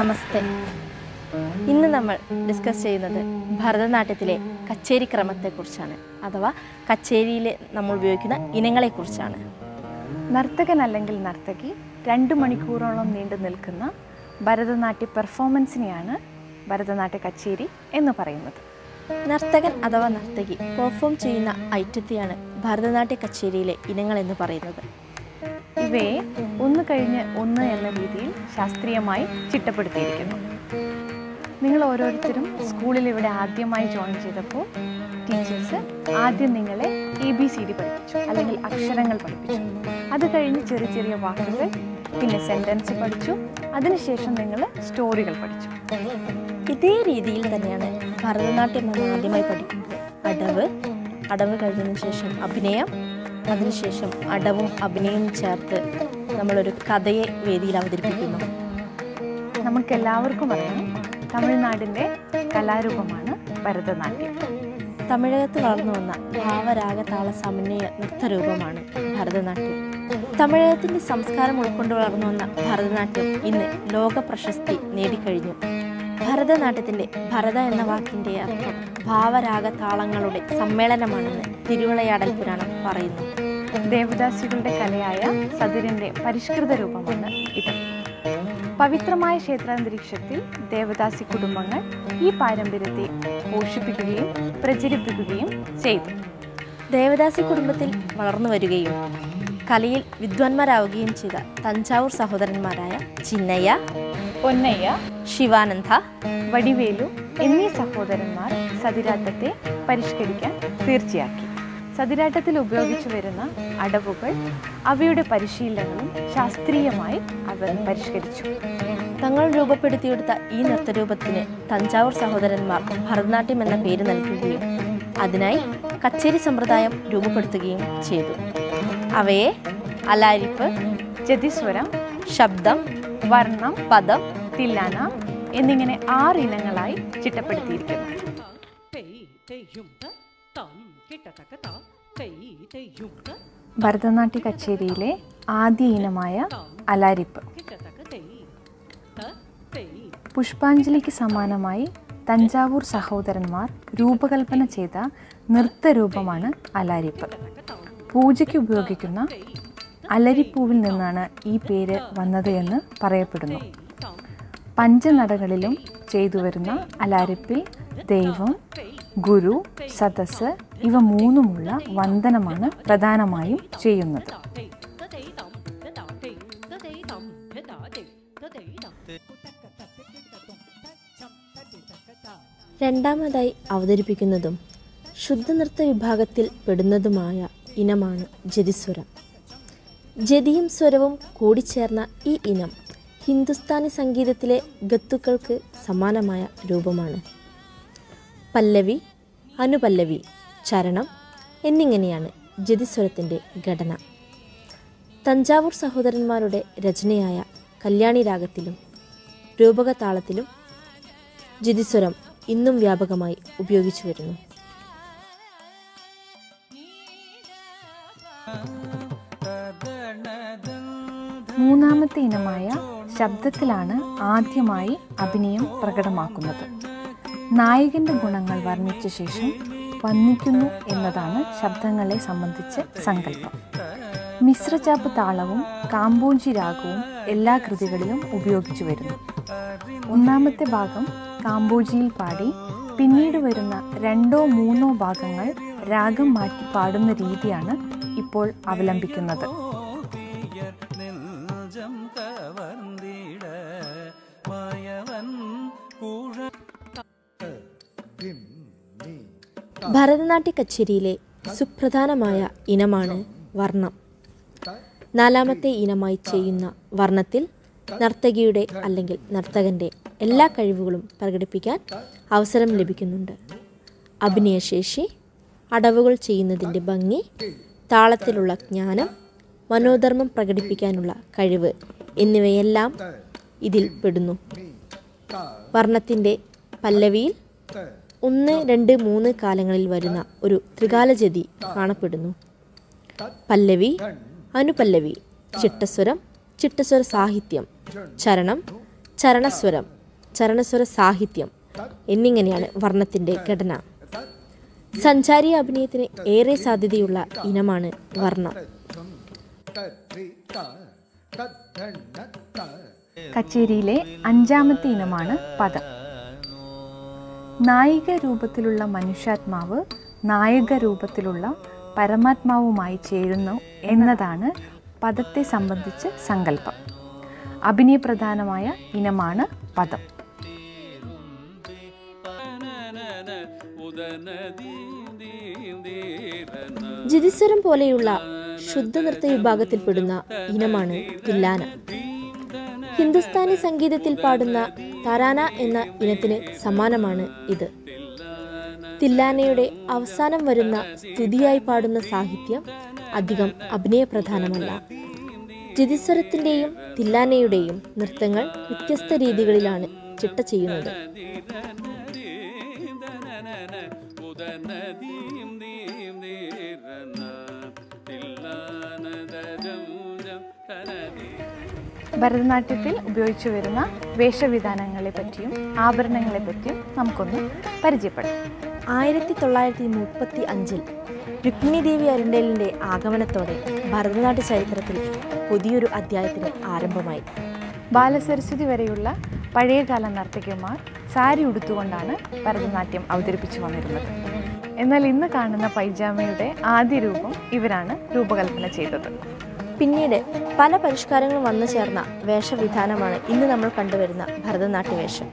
നമസ്തേ ഇന്ന് നമ്മൾ ഡിസ്കസ് ചെയ്യുന്നത് ഭരതനാട്യത്തിലെ കച്ചേരി ക്രമത്തെക്കുറിച്ചാണ് അഥവാ കച്ചേരിയിൽ നമ്മൾ ഉപയോഗിക്കുന്ന ഇനങ്ങളെക്കുറിച്ചാണ് നർത്തകൻ അല്ലെങ്കിൽ നർത്തകി രണ്ട് മണിക്കൂറോളം നീണ്ടു നിൽക്കുന്ന ഭരതനാട്യ പെർഫോമൻസിനെയാണ് ഭരതനാട്യ കച്ചേരി എന്ന് പറയുന്നത് നർത്തകൻ അഥവാ നർത്തകി പെർഫോം ചെയ്യുന്ന ഐറ്റത്തെയാണ് ഭരതനാട്യ കച്ചേരിയിലെ ഇനങ്ങൾ എന്ന് പറയുന്നത് ഇവയെ ഒന്ന് കഴിഞ്ഞ് ഒന്ന് എന്ന രീതിയിൽ ശാസ്ത്രീയമായി ചിട്ടപ്പെടുത്തിയിരിക്കുന്നു നിങ്ങൾ ഓരോരുത്തരും സ്കൂളിൽ ഇവിടെ ആദ്യമായി ജോയിൻ ചെയ്തപ്പോൾ ടീച്ചേഴ്സ് ആദ്യം നിങ്ങളെ എ ബി സി ഡി പഠിപ്പിച്ചു അല്ലെങ്കിൽ അക്ഷരങ്ങൾ പഠിപ്പിച്ചു അത് കഴിഞ്ഞ് ചെറിയ ചെറിയ വാക്കുകൾ പിന്നെ സെൻറ്റൻസ് പഠിച്ചു അതിനുശേഷം നിങ്ങൾ സ്റ്റോറികൾ പഠിച്ചു ഇതേ രീതിയിൽ തന്നെയാണ് ഭരതനാട്യം നമ്മൾ ആദ്യമായി പഠിക്കുന്നത് അടവ് അടവ് കഴിഞ്ഞതിന് ശേഷം അഭിനയം അതിനുശേഷം അടവും അഭിനയവും ചേർത്ത് നമ്മളൊരു കഥയെ വേദിയിൽ അവതരിപ്പിക്കുന്നു നമുക്ക് എല്ലാവർക്കും അറിയാം തമിഴ്നാടിൻ്റെ കലാരൂപമാണ് ഭരതനാട്യം തമിഴകത്ത് വളർന്നു വന്ന ഭാവരാഗ താള സമന്വയ നൃത്തരൂപമാണ് ഭരതനാട്യം തമിഴകത്തിൻ്റെ സംസ്കാരം ഉൾക്കൊണ്ട് വളർന്നു വന്ന ഭരതനാട്യം ഇന്ന് ലോക പ്രശസ്തി നേടിക്കഴിഞ്ഞു ഭരതനാട്യത്തിൻ്റെ ഭരത എന്ന വാക്കിൻ്റെ അർത്ഥം ഭാവരാഗ താളങ്ങളുടെ സമ്മേളനമാണെന്ന് തിരുവിളയാടൽ പുരാണം പറയുന്നു ദേവദാസികളുടെ കലയായ സതിരിൻ്റെ പരിഷ്കൃത രൂപമാണ് ഇത് പവിത്രമായ ക്ഷേത്രാന്തരീക്ഷത്തിൽ ദേവദാസി കുടുംബങ്ങൾ ഈ പാരമ്പര്യത്തെ പോഷിപ്പിക്കുകയും പ്രചരിപ്പിക്കുകയും ചെയ്തു ദേവദാസി കുടുംബത്തിൽ വളർന്നു വരികയും കലയിൽ വിദ്വാൻമാരാവുകയും ചെയ്ത തഞ്ചാവൂർ സഹോദരന്മാരായ ചിന്നയ്യ പൊന്നയ്യ ശിവാനന്ദ വടിവേലു എന്നീ സഹോദരന്മാർ സതിരാട്ടത്തെ പരിഷ്കരിക്കാൻ തീർച്ചയാക്കി സതിരാട്ടത്തിൽ ഉപയോഗിച്ചു വരുന്ന അടവുകൾ അവയുടെ പരിശീലനങ്ങളും ശാസ്ത്രീയമായി അവർ പരിഷ്കരിച്ചു തങ്ങൾ രൂപപ്പെടുത്തിയെടുത്ത ഈ നൃത്തരൂപത്തിന് തഞ്ചാവൂർ സഹോദരന്മാർ ഭരതനാട്യം എന്ന പേര് നൽകുകയും അതിനായി കച്ചേരി സമ്പ്രദായം രൂപപ്പെടുത്തുകയും ചെയ്തു അവയെ അലാരിപ്പ് ജതിസ്വരം ശബ്ദം വർണ്ണം പദം തില്ലാന എന്നിങ്ങനെ ആറ് ഇനങ്ങളായി ചിട്ടപ്പെടുത്തിയിരിക്കുന്നു ഭരതനാട്യ കച്ചേരിയിലെ ആദ്യ ഇനമായ അലാരിപ്പ് പുഷ്പാഞ്ജലിക്ക് സമാനമായി തഞ്ചാവൂർ സഹോദരന്മാർ രൂപകൽപ്പന ചെയ്ത നൃത്തരൂപമാണ് അലാരിപ്പ് പൂജയ്ക്ക് ഉപയോഗിക്കുന്ന അലരിപ്പൂവിൽ നിന്നാണ് ഈ പേര് വന്നത് എന്ന് പറയപ്പെടുന്നു പഞ്ചനടകളിലും ചെയ്തു വരുന്ന അലാരിപ്പിൽ ദൈവം ഗുരു സദസ് ഇവ മൂന്നുമുള്ള വന്ദനമാണ് പ്രധാനമായും ചെയ്യുന്നത് രണ്ടാമതായി അവതരിപ്പിക്കുന്നതും ശുദ്ധനൃത്ത വിഭാഗത്തിൽ പെടുന്നതുമായ ഇനമാണ് ജതിസ്വരം ജതിയും സ്വരവും കൂടിച്ചേർന്ന ഈ ഇനം ഹിന്ദുസ്ഥാനി സംഗീതത്തിലെ ഗത്തുക്കൾക്ക് സമാനമായ രൂപമാണ് പല്ലവി അനുപല്ലവി ചരണം എന്നിങ്ങനെയാണ് ജതിസ്വരത്തിൻ്റെ ഘടന തഞ്ചാവൂർ സഹോദരന്മാരുടെ രചനയായ കല്യാണി രാഗത്തിലും രൂപകതാളത്തിലും ജിതിസ്വരം ഇന്നും വ്യാപകമായി ഉപയോഗിച്ചു വരുന്നു മൂന്നാമത്തെ ഇനമായ ശബ്ദത്തിലാണ് ആദ്യമായി അഭിനയം പ്രകടമാക്കുന്നത് നായകന്റെ ഗുണങ്ങൾ വർണ്ണിച്ച ശേഷം വന്നിക്കുന്നു എന്നതാണ് ശബ്ദങ്ങളെ സംബന്ധിച്ച് സങ്കല്പം മിശ്രചാപ്പ് താളവും കാമ്പോഞ്ചി രാഗവും എല്ലാ കൃതികളിലും ഉപയോഗിച്ചു വരുന്നു ഒന്നാമത്തെ ഭാഗം കാമ്പോജിയിൽ പാടി പിന്നീട് വരുന്ന രണ്ടോ മൂന്നോ ഭാഗങ്ങൾ രാഗം മാറ്റി പാടുന്ന രീതിയാണ് ഇപ്പോൾ അവലംബിക്കുന്നത് നെഞ്ചം കവർന്നിട മായവൻ കൂഴ ഭരതനാട്യ കച്ചേരിയിലെ സുപ്രധാനമായ ഇനമാണ് വർണ്ണം നാലാമത്തെ ഇനമായി ചെയ്യുന്ന വർണ്ണത്തിൽ നർത്തകിയുടെ അല്ലെങ്കിൽ നർത്തകൻ്റെ എല്ലാ കഴിവുകളും പ്രകടിപ്പിക്കാൻ അവസരം ലഭിക്കുന്നുണ്ട് അഭിനയശേഷി അടവുകൾ ചെയ്യുന്നതിൻ്റെ ഭംഗി താളത്തിലുള്ള ജ്ഞാനം മനോധർമ്മം പ്രകടിപ്പിക്കാനുള്ള കഴിവ് എന്നിവയെല്ലാം ഇതിൽ പെടുന്നു വർണ്ണത്തിൻ്റെ പല്ലവിയിൽ ഒന്ന് രണ്ട് മൂന്ന് കാലങ്ങളിൽ വരുന്ന ഒരു ത്രികാലജതി കാണപ്പെടുന്നു പല്ലവി അനുപല്ലവി ചിട്ടസ്വരം ചിട്ടസ്വര സാഹിത്യം ചരണം ചരണസ്വരം ചരണസ്വര സാഹിത്യം എന്നിങ്ങനെയാണ് വർണ്ണത്തിൻ്റെ ഘടന സഞ്ചാരി അഭിനയത്തിന് ഏറെ സാധ്യതയുള്ള ഇനമാണ് വർണ്ണം കച്ചേരിയിലെ അഞ്ചാമത്തെ ഇനമാണ് പദം നായിക രൂപത്തിലുള്ള മനുഷ്യാത്മാവ് നായക രൂപത്തിലുള്ള പരമാത്മാവുമായി ചേരുന്നു എന്നതാണ് പദത്തെ സംബന്ധിച്ച് സങ്കല്പം അഭിനയപ്രധാനമായ ഇനമാണ് പദം ജിതിസ്വരം പോലെയുള്ള ശുദ്ധ നൃത്ത വിഭാഗത്തിൽപ്പെടുന്ന ഇനമാണ് തില്ലാന ഹിന്ദുസ്ഥാനി സംഗീതത്തിൽ പാടുന്ന തരാന എന്ന ഇനത്തിന് സമാനമാണ് ഇത് തില്ലാനയുടെ അവസാനം വരുന്ന സ്തുതിയായി പാടുന്ന സാഹിത്യം അധികം അഭിനയപ്രധാനമല്ല ജിതിസ്വരത്തിൻ്റെയും തില്ലാനയുടെയും നൃത്തങ്ങൾ വ്യത്യസ്ത രീതികളിലാണ് ചിട്ട ചെയ്യുന്നത് ഭരതനാട്യത്തിൽ ഉപയോഗിച്ചു വരുന്ന വേഷവിധാനങ്ങളെ പറ്റിയും ആഭരണങ്ങളെ പറ്റിയും നമുക്കൊന്ന് പരിചയപ്പെടാം ആയിരത്തി തൊള്ളായിരത്തി മുപ്പത്തി അഞ്ചിൽ രുക്മിണി ദേവി അരുണ്ടേലിൻ്റെ ആഗമനത്തോടെ ഭരതനാട്യ ചരിത്രത്തിൽ പുതിയൊരു അധ്യായത്തിന് ആരംഭമായി ബാലസരസ്വതി വരെയുള്ള പഴയകാല നർത്തകിമാർ സാരി ഉടുത്തുകൊണ്ടാണ് ഭരതനാട്യം അവതരിപ്പിച്ചു വന്നിരുന്നത് എന്നാൽ ഇന്ന് കാണുന്ന പൈജാമയുടെ ആദ്യ രൂപം ഇവരാണ് രൂപകൽപ്പന ചെയ്തത് പിന്നീട് പല പരിഷ്കാരങ്ങളും വന്നു ചേർന്ന വേഷവിധാനമാണ് ഇന്ന് നമ്മൾ കണ്ടുവരുന്ന ഭരതനാട്യ വേഷം